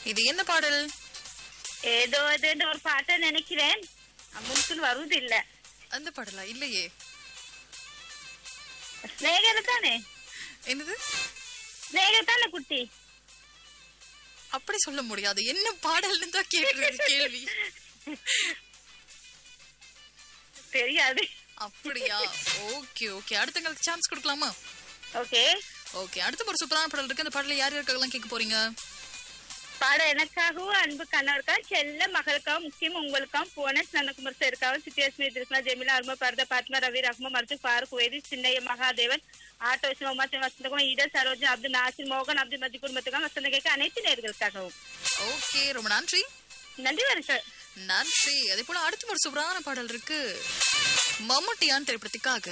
இது என்ன பாடல் ஏதோ இதுன்னு ஒரு பாட்டை நினைக்கிறேன் முன்சுல் வருவது இல்ல அந்த பாடலா இல்லையே ஸ்நேகர் தானே என்னது ஸ்நேகர் தானே குட்டி அப்படி சொல்ல முடியாது என்ன பாடல்னு தான் கேக்குறது கேள்வி தெரியாது அப்படியா ஓகே ஓகே அடுத்தங்களுக்கு சான்ஸ் கொடுக்கலாமா ஓகே ஓகே அடுத்த ஒரு சூப்பரான பாடல் இருக்கு அந்த பாடல யார் யாருக்கெல்லாம் கேட்க போறீங்க பாடம் எனக்காகவும் அன்பு கண்ணவருக்கா செல்ல மகளுக்காகவும் முக்கியம் உங்களுக்காகவும் புவனேஷ் நந்தகுமார் சாருக்காகவும் சித்தியாஸ்மி திருஷ்ணா ஜெமிலா அருமா பரத பாத்மா ரவி ரஹ்மா மருத்து ஃபாரூக் வேதி சின்னைய மகாதேவன் ஆட்டோ உமாச்சன் வசந்தகுமார் ஈட சரோஜன் அப்துல் நாசிர் மோகன் அப்துல் மதி குடும்பத்துக்காக வசந்த கேட்க அனைத்து நேர்களுக்காகவும் ஓகே ரொம்ப நன்றி நன்றி வருஷம் நன்றி அதே போல அடுத்த ஒரு சூப்பரான பாடல் இருக்கு மம்முட்டியான் திரைப்படத்துக்காக